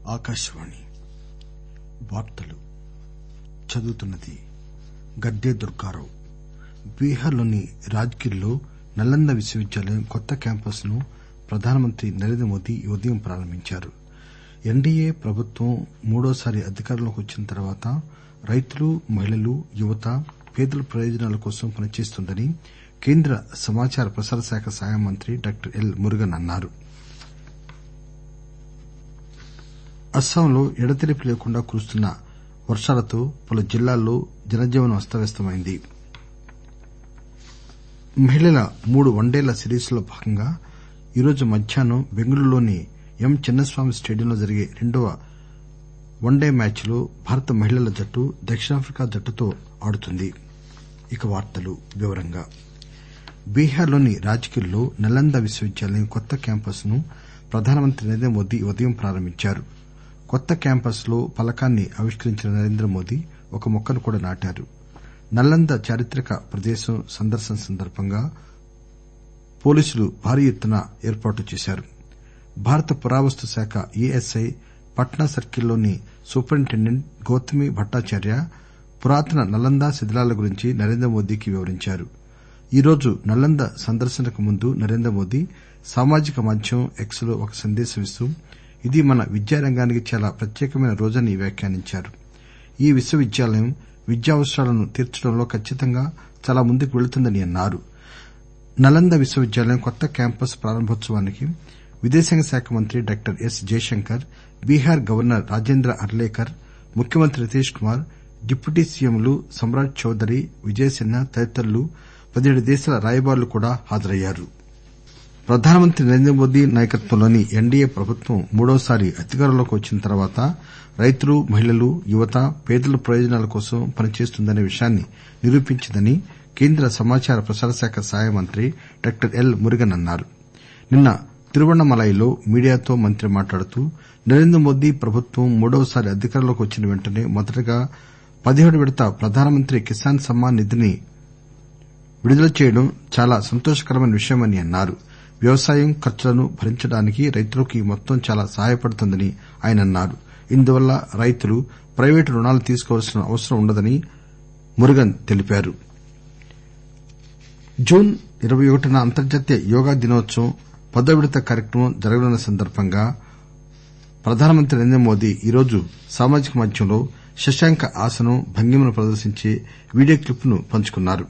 ఆకాశవాణి వార్తలు చదువుతున్నది గద్దె దుర్గారావు బీహార్ లోని రాజ్ గిర్ లో నలంద విశ్వవిద్యాలయం కొత్త క్యాంపస్ ను ప్రధానమంత్రి నరేంద్రమోదీ ఈ ఉదయం ప్రారంభించారు ఎన్డీఏ ప్రభుత్వం మూడోసారి అధికారంలోకి వచ్చిన తర్వాత రైతులు మహిళలు యువత పేదల ప్రయోజనాల కోసం పనిచేస్తోందని కేంద్ర సమాచార ప్రసార శాఖ సహాయ మంత్రి డాక్టర్ ఎల్ మురుగన్ అన్నారు అస్పాంలో ఎడతెరిపి లేకుండా కురుస్తున్న వర్షాలతో పలు జిల్లాల్లో జనజీవనం అస్తవ్యస్తమైంది మహిళల మూడు వన్డేల సిరీస్ లో భాగంగా ఈరోజు మధ్యాహ్నం బెంగళూరులోని ఎం చిన్నస్వామి స్టేడియంలో జరిగే రెండవ వన్డే మ్యాచ్ లో భారత మహిళల జట్టు దక్షిణాఫ్రికా జట్టుతో ఆడుతుంది బీహార్ లోని రాజ్ గిర్ లో నలంద విశ్వవిద్యాలయం కొత్త క్యాంపస్ ను ప్రధానమంత్రి నరేంద్రమోదీ ఈ ఉదయం ప్రారంభించారు కొత్త క్యాంపస్ లో ఫలకాన్ని ఆవిష్కరించిన నరేంద్రమోదీ ఒక మొక్కను కూడా నాటారు నలంద చారిత్రక ప్రదేశం సందర్శన సందర్బంగా పోలీసులు భారీ ఎత్తున ఏర్పాట్లు చేశారు భారత పురావస్తు శాఖ ఎఎస్ఐ పట్నా సర్కిల్లోని సూపరింటెండెంట్ గౌతమి భట్టాచార్య పురాతన నలంద శిథిలాల గురించి నరేంద్రమోదీకి వివరించారు ఈరోజు నలంద సందర్శనకు ముందు నరేంద్రమోదీ సామాజిక మాధ్యమం ఎక్స్ లో ఒక సందేశం ఇస్తూ ఇది మన విద్యారంగానికి చాలా ప్రత్యేకమైన రోజని వ్యాఖ్యానించారు ఈ విశ్వవిద్యాలయం విద్యావసరాలను తీర్చడంలో కచ్చితంగా చాలా ముందుకు వెళుతుందని అన్నారు నలంద విశ్వవిద్యాలయం కొత్త క్యాంపస్ ప్రారంభోత్సవానికి విదేశాంగ శాఖ మంత్రి doctor S Jaishankar Bihar governor Rajendra Arlekar ముఖ్యమంత్రి నితీష్ కుమార్ డిప్యూటీ సీఎంలు సమ్రాట్ చౌదరి విజయ్ సిన్హా తదితరులు పదిహేడు దేశాల రాయబారులు కూడా హాజరయ్యారు ప్రధానమంత్రి నరేంద్రమోదీ నాయకత్వంలోని ఎన్డీఏ ప్రభుత్వం మూడోసారి అధికారంలోకి వచ్చిన తర్వాత రైతులు మహిళలు యువత పేదల ప్రయోజనాల కోసం పనిచేస్తుందనే విషయాన్ని నిరూపించిందని కేంద్ర సమాచార ప్రసార శాఖ సహాయ మంత్రి డాక్టర్ ఎల్ మురుగన్ అన్నారు నిన్న తిరువణ్ణమలైలో మీడియాతో మంత్రి మాట్లాడుతూ నరేంద్రమోదీ ప్రభుత్వం మూడవసారి అధికారంలోకి వచ్చిన వెంటనే మొదటగా పదిహేడు విడత ప్రధానమంత్రి కిసాన్ సమ్మాన్ నిధిని విడుదల చేయడం చాలా సంతోషకరమైన విషయమని అన్నారు వ్యవసాయం ఖర్చులను భరించడానికి రైతులకు ఈ మొత్తం చాలా సహాయపడుతుందని ఆయన అన్నారు ఇందువల్ల రైతులు ప్రైవేటు రుణాలు తీసుకోవాల్సిన అవసరం ఉండదని మురుగన్ తెలిపారు జూన్ ఇరవై ఒకటిన అంతర్జాతీయ యోగా దినోత్సవం పదో విడత కార్యక్రమం జరగనున్న సందర్బంగా ప్రధానమంత్రి నరేంద్రమోదీ ఈరోజు సామాజిక మాధ్యమంలో శశాంక ఆసనం భంగిమను ప్రదర్శించే వీడియో క్లిప్ ను పంచుకున్నారు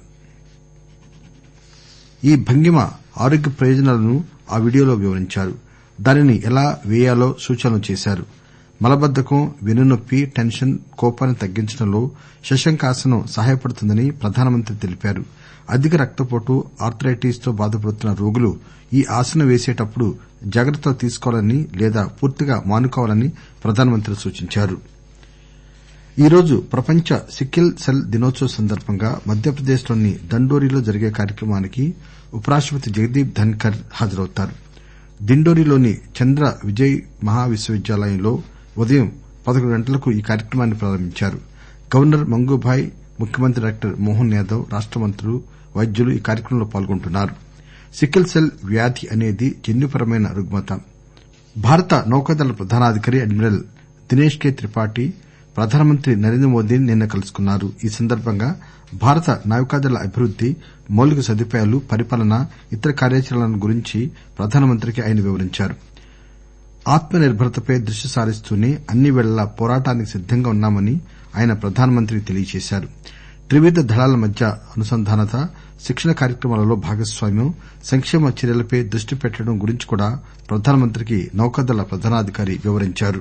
ఈ భంగిమ ఆరోగ్య ప్రయోజనాలను ఆ వీడియోలో వివరించారు దానిని ఎలా వేయాలో సూచనలు చేశారు మలబద్దకం వెన్నునొప్పి టెన్షన్ కోపాన్ని తగ్గించడంలో శశాంకాసనం సహాయపడుతుందని ప్రధానమంత్రి తెలిపారు అధిక రక్తపోటు ఆర్థరైటిస్ తో బాధపడుతున్న రోగులు ఈ ఆసనం వేసేటప్పుడు జాగ్రత్తలు తీసుకోవాలని లేదా పూర్తిగా మానుకోవాలని ప్రధానమంత్రి సూచించారు ఈరోజు ప్రపంచ సిక్కిల్ సెల్ దినోత్సవం సందర్బంగా మధ్యప్రదేశ్ లోని దండోరిలో జరిగే కార్యక్రమానికి ఉపరాష్టపతి జగదీప్ ధన్కర్ హాజరవుతారు దిండోరిలోని చంద్ర విజయ్ మహా విశ్వవిద్యాలయంలో ఉదయం పదకొండు గంటలకు ఈ కార్యక్రమాన్ని ప్రారంభించారు గవర్నర్ మంగూభాయ్ ముఖ్యమంత్రి డాక్టర్ మోహన్ యాదవ్ రాష్ట మంత్రులు వైద్యులు ఈ కార్యక్రమంలో పాల్గొంటున్నారు సిక్కిల్ సెల్ వ్యాధి అనేది జన్యుపరమైన రుగ్మత భారత నౌకాదళ ప్రధానాధికారి అడ్మిరల్ దినేష్ కె త్రిపాఠి ప్రధానమంత్రి నరేంద్రమోదీని నిన్న కలుసుకున్నారు ఈ సందర్బంగా భారత నావికాదళ అభివృద్ది మౌలిక సదుపాయాలు పరిపాలన ఇతర కార్యాచరణల గురించి ప్రధానమంత్రికి ఆయన వివరించారు ఆత్మ నిర్బరతపై దృష్టి సారిస్తూనే అన్ని పేళలా పోరాటానికి సిద్దంగా ఉన్నామని ఆయన ప్రధానమంత్రికి తెలియజేశారు త్రివిధ దళాల మధ్య అనుసంధానత శిక్షణ కార్యక్రమాలలో భాగస్వామ్యం సంక్షేమ చర్యలపై దృష్టి పెట్టడం గురించి కూడా ప్రధానమంత్రికి నౌకాదళ ప్రధానాధికారి వివరించారు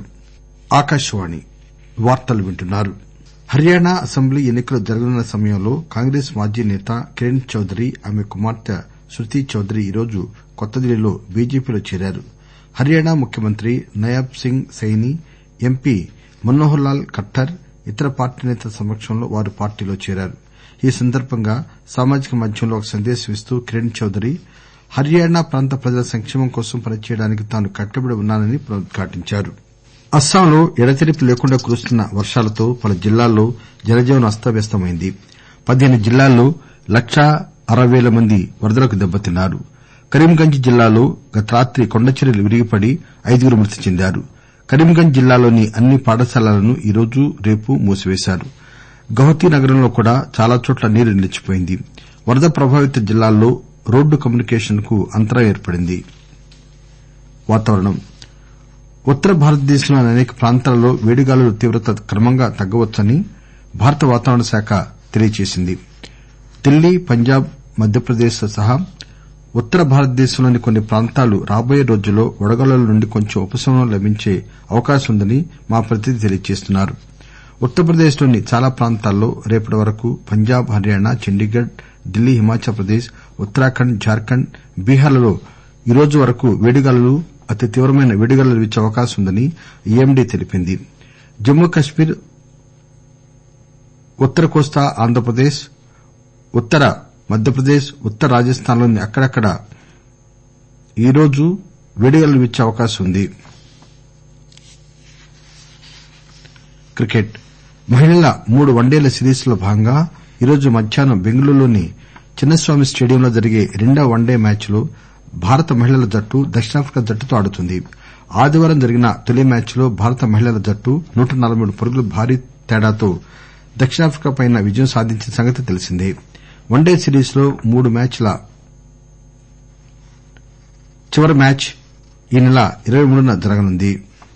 హర్యానా అసెంబ్లీ ఎన్నికలు జరగనున్న సమయంలో కాంగ్రెస్ మాజీ నేత కిరణ్ చౌదరి ఆమె కుమార్తె శృతి చౌదరి ఈరోజు కొత్తదిల్లీలో బీజేపీలో చేరారు హర్యానా ముఖ్యమంత్రి నయాబ్ సింగ్ సైని ఎంపీ మనోహర్ లాల్ ఖట్టర్ ఇతర పార్టీ నేతల సమక్షంలో వారు పార్టీలో చేరారు ఈ సందర్బంగా సామాజిక మాధ్యమంలో ఒక సందేశం ఇస్తూ కిరణ్ చౌదరి హర్యానా ప్రాంత ప్రజల సంక్షేమం కోసం పనిచేయడానికి తాను కట్టుబడి ఉన్నానని పునరుద్ఘాటించారు అస్పాంలో ఎడతెరిపి లేకుండా కురుస్తున్న వర్షాలతో పలు జిల్లాల్లో జనజీవనం అస్తవ్యస్తమైంది పదిహేను జిల్లాల్లో లక్షా అరవై పేల మంది వరదలకు దెబ్బతిన్నారు కరీంగంజ్ జిల్లాలో గత రాత్రి కొండచర్యలు విరిగిపడి ఐదుగురు మృతి చెందారు కరీంగంజ్ జిల్లాలోని అన్ని పాఠశాలలను ఈరోజు రేపు మూసివేశారు గౌహతి నగరంలో కూడా చాలాచోట్ల నీరు నిలిచిపోయింది వరద ప్రభావిత జిల్లాల్లో రోడ్డు కమ్యూనికేషన్ కు అంతరాయం ఏర్పడింది ఉత్తర భారతదేశంలోని అనేక ప్రాంతాలలో వేడిగాలుల తీవ్రత క్రమంగా తగ్గవచ్చని భారత వాతావరణ శాఖ తెలియజేసింది ఢిల్లీ పంజాబ్ మధ్యప్రదేశ్ తో సహా ఉత్తర భారతదేశంలోని కొన్ని ప్రాంతాలు రాబోయే రోజుల్లో వడగాలుల నుండి కొంచెం ఉపశమనం లభించే అవకాశం ఉందని మా ప్రతినిధి తెలియజేస్తున్నారు ఉత్తరప్రదేశ్ లోని చాలా ప్రాంతాల్లో రేపటి వరకు పంజాబ్ హర్యానా చండీగఢ్ ఢిల్లీ హిమాచల్ ప్రదేశ్ ఉత్తరాఖండ్ జార్ఖండ్ బీహార్ లలో ఈరోజు వరకు వేడిగాలులు అతి తీవ్రమైన వేడిగాలులు వీచే అవకాశం ఉందని ఐఎండీ తెలిపింది జమ్మూ కశ్మీర్ ఉత్తర కోస్తా ఆంధ్రప్రదేశ్ ఉత్తర మధ్యప్రదేశ్ ఉత్తర రాజస్థాన్ లోని అక్కడక్కడా ఈరోజు వేడిగాలులు వీచే అవకాశం ఉంది మహిళల మూడు వన్డేల సిరీస్ లో భాగంగా ఈరోజు మధ్యాహ్నం బెంగళూరులోని చిన్నస్వామి స్టేడియంలో జరిగే రెండవ వన్డే మ్యాచ్ లో భారత మహిళల జట్టు దక్షిణాఫ్రికా జట్టుతో ఆడుతుంది ఆదివారం జరిగిన తొలి మ్యాచ్ లో భారత మహిళల జట్టు నూట నలబై మూడు పరుగుల భారీ తేడాతో దక్షిణాఫ్రికాపై విజయం సాధించిన సంగతి తెలిసిందే వన్డే సిరీస్ లో మూడు మ్యాచ్ ల చివరి మ్యాచ్ ఈ నెల ఇరవై మూడున జరగనుంది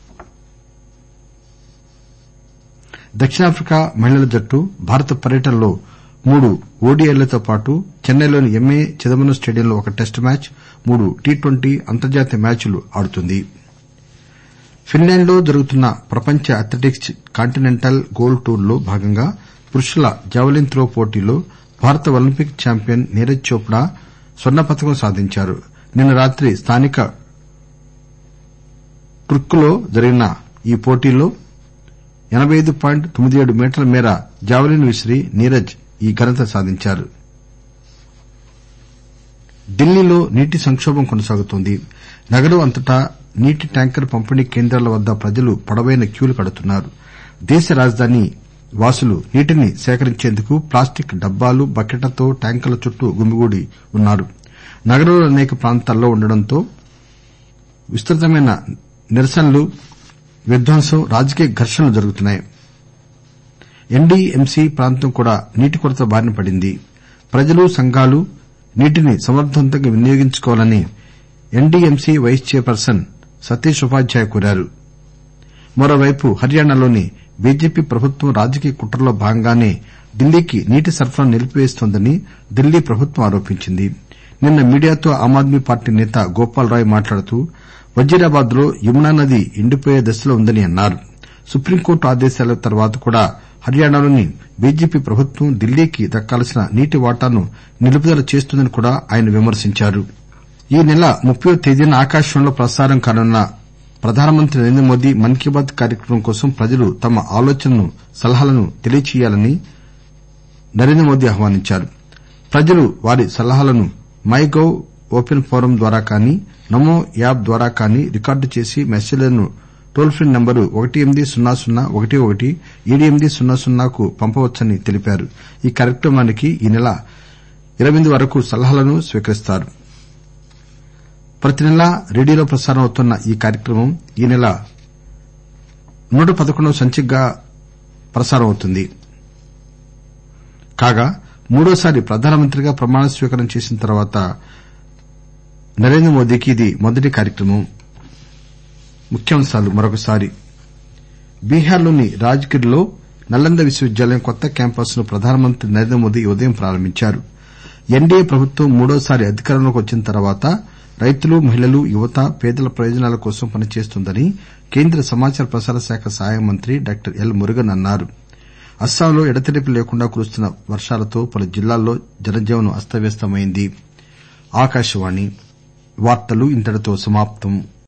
దక్షిణాఫ్రికా మహిళల జట్టు భారత పర్యటనలో మూడు ఓడిఐలతో పాటు చెన్నైలోని ఎంఏ చిదంబరం స్టేడియంలో ఒక టెస్ట్ మ్యాచ్ మూడు టీ ట్వంటీ అంతర్జాతీయ మ్యాచ్లు ఆడుతుంది ఫిన్లాండ్ లో జరుగుతున్న ప్రపంచ అథ్లెటిక్స్ కాంటినెంటల్ గోల్డ్ టూర్ లో భాగంగా పురుషుల జావెలిన్ త్రో పోటీలో భారత ఒలింపిక్ చాంపియన్ నీరజ్ చోప్డా స్వర్ణ పతకం సాధించారు నిన్న రాత్రి స్థానిక ట్రుక్కులో జరిగిన ఈ పోటీలో ఎనబై ఐదు పాయింట్ తొమ్మిది ఏడు మీటర్ల మేర జావెలిన్ విసిరి నీరజ్ ఈ ఘనత సాధించారు ఢిల్లీలో నీటి సంకోభం కొనసాగుతోంది నగరం అంతటా నీటి ట్యాంకర్ పంపిణీ కేంద్రాల వద్ద ప్రజలు పొడవైన క్యూలు కడుతున్నారు దేశ రాజధాని వాసులు నీటిని సేకరించేందుకు ప్లాస్టిక్ డబ్బాలు బకెట్లతో ట్యాంకర్ల చుట్టూ గుమిగూడి ఉన్నారు నగరంలోని అనేక ప్రాంతాల్లో ఉండడంతో విస్తృతమైన నిరసనలు విధ్వంసం రాజకీయ ఘర్షణలు జరుగుతున్నాయి ఎన్డీఎంసీ ప్రాంతం కూడా నీటి కొరత బారిన పడింది ప్రజలు సంఘాలు నీటిని సమర్దవంతంగా వినియోగించుకోవాలని ఎన్డీఎంసీ వైస్ చైర్పర్సన్ సతీష్ ఉపాధ్యాయ కోరారు మరోవైపు హర్యానాలోని బీజేపీ ప్రభుత్వం రాజకీయ కుట్రలో భాగంగానే ఢిల్లీకి నీటి సరఫరాను నిలిపివేస్తోందని ఢిల్లీ ప్రభుత్వం ఆరోపించింది నిన్న మీడియాతో ఆమ్ ఆద్మీ పార్టీ నేత గోపాల్ రాయ్ మాట్లాడుతూ వజీరాబాద్ లో యమునా నది ఎండిపోయే దశలో ఉందని అన్నారు సుప్రీంకోర్టు ఆదేశాల తర్వాత కూడా హర్యానాలోని బీజేపీ ప్రభుత్వం ఢిల్లీకి దక్కాల్సిన నీటి వాటాను నిలుపుదల చేస్తోందని కూడా ఆయన విమర్శించారు ఈ నెల ముప్పయ్యో తేదీన ఆకాశవాణిలో ప్రసారం కానున్న ప్రధానమంత్రి నరేంద్రమోదీ మన్ కీ బాత్ కార్యక్రమం కోసం ప్రజలు తమ ఆలోచనలను సలహాలను తెలియజేయాలని నరేంద్రమోదీ ఆహ్వానించారు ప్రజలు వారి సలహాలను మై గవ్ ఓపెన్ ఫోరం ద్వారా కానీ నమో యాప్ ద్వారా కానీ రికార్డు చేసి మెసేజ్లను టోల్ ఫ్రీ నంబరు ఒకటి ఎనిమిది సున్నా సున్నా ఒకటి ఒకటి ఏడు ఎనిమిది సున్నా సున్నాకు పంపవచ్చని తెలిపారు ఈ కార్యక్రమానికి ఈ నెల ఇరవై ఎనిమిది వరకు సలహాలను స్వీకరిస్తారు ప్రతి నెలా రేడియోలో ప్రసారం అవుతున్న ఈ కార్యక్రమం ఈ నెల నూట పదకొండవ సంచికగా ప్రసారమవుతుంది కాగా మూడోసారి ప్రధానమంత్రిగా ప్రమాణ స్వీకారం చేసిన తర్వాత నరేంద్రమోదీకి ఇది మొదటి కార్యక్రమం బీహార్ లోని రాజ్ గిర్ లో నలంద విశ్వవిద్యాలయం కొత్త క్యాంపస్ ను ప్రధానమంత్రి నరేంద్రమోదీ ఈ ఉదయం ప్రారంభించారు ఎన్డీఏ ప్రభుత్వం మూడోసారి అధికారంలోకి వచ్చిన తర్వాత రైతులు మహిళలు యువత పేదల ప్రయోజనాల కోసం పనిచేస్తోందని కేంద్ర సమాచార ప్రసార శాఖ సహాయ మంత్రి డాక్టర్ ఎల్ మురుగన్ అన్నారు అస్పాంలో ఎడతెరిపి లేకుండా కురుస్తున్న వర్షాలతో పలు జిల్లాల్లో జనజీవనం అస్తవ్యస్తమైంది